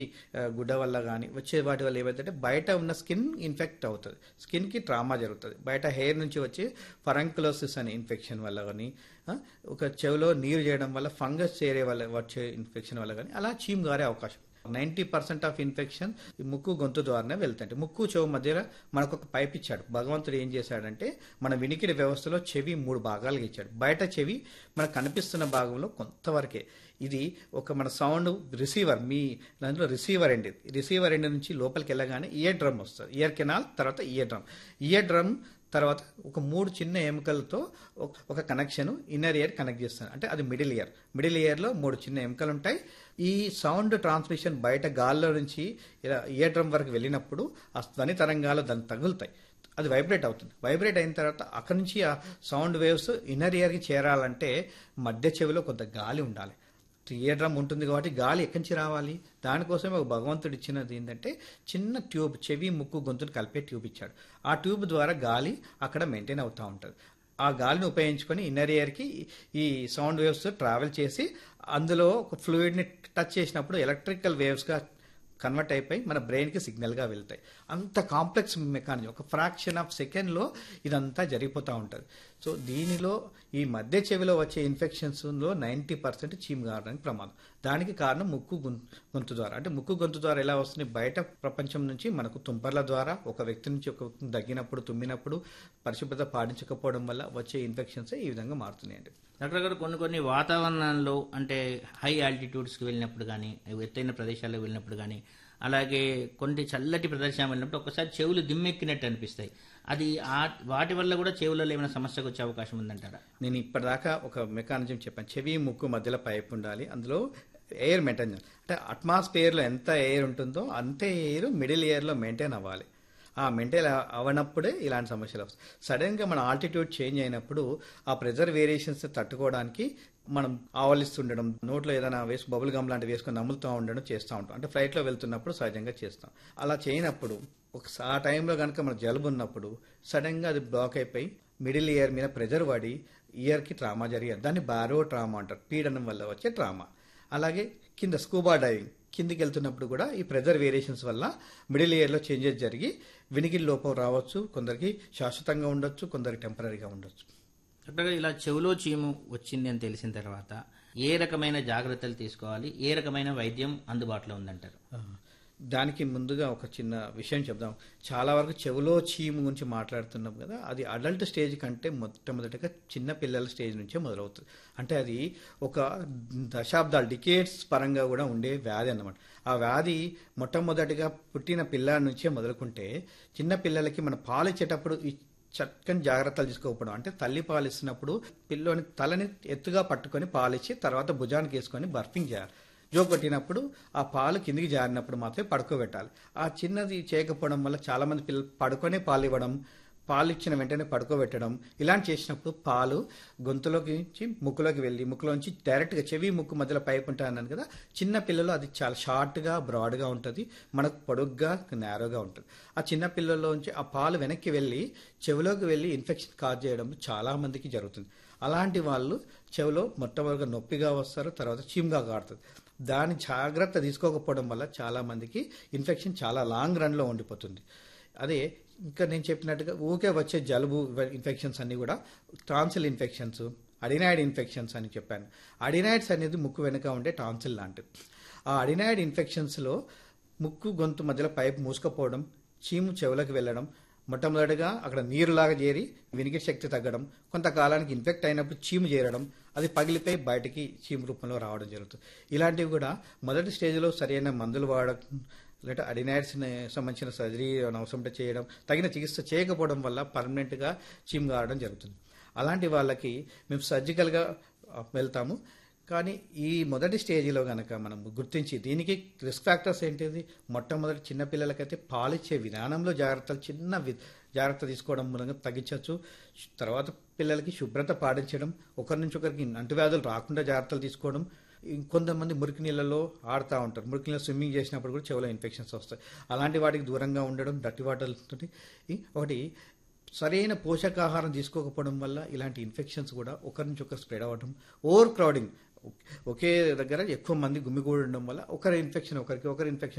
ఆ, గుడ్డ వల్ల కానీ వచ్చే వాటి వల్ల ఏమవుతుందంటే బయట ఉన్న స్కిన్ ఇన్ఫెక్ట్ అవుతుంది స్కిన్కి ట్రామా జరుగుతుంది బయట హెయిర్ నుంచి వచ్చి ఫరంకులోసిస్ అనే ఇన్ఫెక్షన్ వల్ల కానీ ఆ, ఒక చెవిలో నీరు చేయడం వల్ల ఫంగస్ చేరే వల్ల వచ్చే ఇన్ఫెక్షన్ వల్ల కానీ అలా చీమ్ గారే అవకాశం నైంటీ పర్సెంట్ ఆఫ్ ఇన్ఫెక్షన్ ఈ ముక్కు గొంతు ద్వారానే వెళ్తాయి ముక్కు చెవు మధ్యలో మనకు ఒక పైప్ ఇచ్చాడు భగవంతుడు ఏం చేశాడంటే మన వినికిడి వ్యవస్థలో చెవి మూడు భాగాలుగా ఇచ్చాడు బయట చెవి మనకు కనిపిస్తున్న భాగంలో కొంతవరకే ఇది ఒక మన సౌండ్ రిసీవర్ మీ దాంట్లో రిసీవర్ ఎండ్ రిసీవర్ ఎండ్ నుంచి లోపలికి వెళ్ళగానే ఇయర్ డ్రమ్ వస్తుంది ఇయర్ కెనాల్ తర్వాత ఇయర్ డ్రమ్ ఇయర్ డ్రమ్ తర్వాత ఒక మూడు చిన్న ఎముకలతో ఒక- ఒక కనెక్షన్ ఇన్నర్ ఇయర్ కనెక్ట్ చేస్తాను అంటే అది మిడిల్ ఇయర్ మిడిల్ ఇయర్లో మూడు చిన్న ఎముకలు ఉంటాయి ఈ సౌండ్ ట్రాన్స్మిషన్ బయట గాల్లో నుంచి ఇలా ఇయర్ డ్రమ్ వరకు వెళ్ళినప్పుడు ఆ ధ్వని తరంగాలు దాన్ని తగులుతాయి అది వైబ్రేట్ అవుతుంది వైబ్రేట్ అయిన తర్వాత అక్కడి నుంచి ఆ సౌండ్ వేవ్స్ ఇన్నర్ ఇయర్కి చేరాలంటే మధ్య చెవిలో కొంత గాలి ఉండాలి ఇయర్ డ్రమ్ ఉంటుంది కాబట్టి గాలి ఎక్కడి నుంచి రావాలి దానికోసమే ఒక భగవంతుడు ఇచ్చినది ఏంటంటే చిన్న ట్యూబ్ చెవి ముక్కు గొంతును కలిపే ట్యూబ్ ఇచ్చాడు ఆ ట్యూబ్ ద్వారా గాలి అక్కడ మెయింటైన్ అవుతూ ఉంటుంది ఆ గాలిని ఉపయోగించుకొని ఇన్నర్ ఇయర్కి ఈ సౌండ్ వేవ్స్ ట్రావెల్ చేసి అందులో ఒక ఫ్లూయిడ్ని టచ్ చేసినప్పుడు ఎలక్ట్రికల్ వేవ్స్గా కన్వర్ట్ అయిపోయి మన బ్రెయిన్కి సిగ్నల్గా వెళ్తాయి అంత కాంప్లెక్స్ మెకానిజం ఒక ఫ్రాక్షన్ ఆఫ్ సెకండ్లో ఇదంతా జరిగిపోతూ ఉంటుంది సో దీనిలో ఈ మధ్య చెవిలో వచ్చే ఇన్ఫెక్షన్స్లో నైంటీ పర్సెంట్ చీమ్ కావడానికి ప్రమాదం దానికి కారణం ముక్కు గొం- గొంతు ద్వారా అంటే ముక్కు గొంతు ద్వారా ఎలా వస్తుంది బయట ప్రపంచం నుంచి మనకు తుంపర్ల ద్వారా ఒక వ్యక్తి నుంచి ఒక వ్యక్తిని దగ్గినప్పుడు తుమ్మినప్పుడు పరిశుభ్రత పాటించకపోవడం వల్ల వచ్చే ఇన్ఫెక్షన్స్ ఈ విధంగా మారుతున్నాయండి డాక్టర్ గారు కొన్ని కొన్ని వాతావరణాల్లో అంటే హై ఆల్టిట్యూడ్స్కి వెళ్ళినప్పుడు కానీ ఎత్తైన ప్రదేశాలకు వెళ్ళినప్పుడు కానీ అలాగే కొన్ని చల్లటి ప్రదేశాలకు వెళ్ళినప్పుడు ఒకసారి చెవులు దిమ్మెక్కినట్టు అనిపిస్తాయి అది ఆ- వాటి వల్ల కూడా చెవులలో ఏమైనా సమస్యకు వచ్చే అవకాశం ఉందంటారా నేను ఇప్పటిదాకా ఒక మెకానిజం చెప్పాను చెవి ముక్కు మధ్యలో పైప్ ఉండాలి అందులో ఎయిర్ మెయింటైన్ చేయాలి అంటే అట్మాస్ఫియర్లో ఎంత ఎయిర్ ఉంటుందో అంతే ఎయిర్ మిడిల్ ఇయర్లో మెయింటైన్ అవ్వాలి ఆ మెయింటైన్ అవనప్పుడే ఇలాంటి సమస్యలు వస్తాయి సడన్గా మన ఆల్టిట్యూడ్ చేంజ్ అయినప్పుడు ఆ ప్రెజర్ వేరియేషన్స్ తట్టుకోవడానికి మనం ఆవలిస్తుండడం నోట్లో ఏదైనా వేసి బబుల్ గమ్ లాంటివి వేసుకొని నమ్ములుతూ ఉండడం చేస్తూ ఉంటాం అంటే ఫ్లైట్లో వెళ్తున్నప్పుడు సహజంగా చేస్తాం అలా చేయనప్పుడు ఒక ఆ టైంలో కనుక మన జలుబు ఉన్నప్పుడు సడన్గా అది బ్లాక్ అయిపోయి మిడిల్ ఇయర్ మీద ప్రెజర్ పడి ఇయర్కి ట్రామా జరిగేది దాన్ని బారో ట్రామా అంటారు పీడనం వల్ల వచ్చే ట్రామా అలాగే కింద స్కూబా డైవింగ్ కిందికి వెళ్తున్నప్పుడు కూడా ఈ ప్రెజర్ వేరియేషన్స్ వల్ల మిడిల్ ఇయర్లో చేంజెస్ జరిగి వినికిడి లోపం రావచ్చు కొందరికి శాశ్వతంగా ఉండొచ్చు కొందరికి టెంపరీగా ఉండొచ్చు డాక్టర్ గారు ఇలా చెవులో చీము వచ్చింది అని తెలిసిన తర్వాత ఏ రకమైన జాగ్రత్తలు తీసుకోవాలి ఏ రకమైన వైద్యం అందుబాటులో ఉందంటారు ఆ, దానికి ముందుగా ఒక చిన్న విషయం చెప్దాం చాలా వరకు చెవులో చీము గురించి మాట్లాడుతున్నాం కదా అది అడల్ట్ స్టేజ్ కంటే మొట్టమొదటిగా చిన్న పిల్లల స్టేజ్ నుంచే మొదలవుతుంది అంటే అది ఒక దశాబ్దాలు డికేట్స్ పరంగా కూడా ఉండే వ్యాధి అన్నమాట ఆ వ్యాధి మొట్టమొదటిగా పుట్టిన పిల్లాడి నుంచే మొదలుకుంటే చిన్న పిల్లలకి మనం పాలిచ్చేటప్పుడు ఈ చక్కని జాగ్రత్తలు తీసుకోకపోవడం అంటే తల్లి పాలిస్తున్నప్పుడు పిల్లోని తలని ఎత్తుగా పట్టుకొని పాలిచ్చి తర్వాత భుజానికి వేసుకొని బర్ఫింగ్ చేయాలి జోక్ కొట్టినప్పుడు ఆ పాలు కిందికి జారినప్పుడు మాత్రమే పడుకోబెట్టాలి ఆ చిన్నది చేయకపోవడం వల్ల చాలా మంది పిల్లలు పడుకొనే పాలు ఇవ్వడం పాలు ఇచ్చిన వెంటనే పడుకోబెట్టడం ఇలాంటి చేసినప్పుడు పాలు గొంతులోకి నుంచి ముక్కులోకి వెళ్ళి ముక్కులోంచి డైరెక్ట్గా చెవి ముక్కు మధ్యలో పైపు ఉంటాయి అన్నాను కదా చిన్న పిల్లలు అది చాలా షార్ట్గా బ్రాడ్గా ఉంటుంది మనకు పొడుగ్గా నేరోగా ఉంటుంది ఆ చిన్న పిల్లల్లోంచి ఆ పాలు వెనక్కి వెళ్ళి చెవిలోకి వెళ్ళి ఇన్ఫెక్షన్ కాజ్ చేయడం చాలా మందికి జరుగుతుంది అలాంటి వాళ్ళు చెవిలో మొట్టమొదటిగా నొప్పిగా వస్తారు తర్వాత చీమ్గా కాడుతుంది దాని జాగ్రత్త తీసుకోకపోవడం వల్ల చాలా మందికి ఇన్ఫెక్షన్ చాలా లాంగ్ రన్లో ఉండిపోతుంది అదే ఇంకా నేను చెప్పినట్టుగా ఊకే వచ్చే జలుబు ఇన్ఫెక్షన్స్ అన్నీ కూడా టాన్సిల్ ఇన్ఫెక్షన్స్ అడినాయిడ్ ఇన్ఫెక్షన్స్ అని చెప్పాను అడినాయిడ్స్ అనేది ముక్కు వెనుక ఉండే టాన్సిల్ లాంటిది ఆ అడినాయిడ్ ఇన్ఫెక్షన్స్లో ముక్కు గొంతు మధ్యలో పైప్ మూసుకపోవడం చీము చెవులకు వెళ్ళడం మొట్టమొదటిగా అక్కడ నీరులాగా చేరి వినికిడి శక్తి తగ్గడం కొంతకాలానికి ఇన్ఫెక్ట్ అయినప్పుడు చీము చేరడం అది పగిలిపోయి బయటికి చీము రూపంలో రావడం జరుగుతుంది ఇలాంటివి కూడా మొదటి స్టేజ్లో సరైన మందులు వాడడం లేకపోతే అడినాయిడ్స్ సంబంధించిన సర్జరీ అవసరం ఉంటే చేయడం తగిన చికిత్స చేయకపోవడం వల్ల పర్మనెంట్గా చీము కావడం జరుగుతుంది అలాంటి వాళ్ళకి మేము సర్జికల్గా వెళ్తాము కానీ ఈ మొదటి స్టేజ్లో కనుక మనం గుర్తించి దీనికి రిస్క్ ఫ్యాక్టర్స్ ఏంటిది మొట్టమొదటి చిన్నపిల్లలకైతే పాలిచ్చే విధానంలో జాగ్రత్తలు చిన్న వి- జాగ్రత్త తీసుకోవడం మూలంగా తగ్గించవచ్చు తర్వాత పిల్లలకి శుభ్రత పాటించడం ఒకరి నుంచి ఒకరికి అంటువ్యాధులు రాకుండా జాగ్రత్తలు తీసుకోవడం కొంతమంది మురికి నీళ్ళలో ఆడుతూ ఉంటారు మురికి నీళ్ళలో స్విమ్మింగ్ చేసినప్పుడు కూడా చెవులో ఇన్ఫెక్షన్స్ వస్తాయి అలాంటి వాటికి దూరంగా ఉండడం డట్టి వాటర్ ఒకటి సరైన పోషకాహారం తీసుకోకపోవడం వల్ల ఇలాంటి ఇన్ఫెక్షన్స్ కూడా ఒకరి నుంచి ఒకరు స్ప్రెడ్ అవ్వడం ఓవర్ క్రౌడింగ్ ఒకే దగ్గర ఎక్కువ మంది గుమిగూడడం వల్ల ఒకరి ఇన్ఫెక్షన్ ఒకరికి ఒకరి ఇన్ఫెక్షన్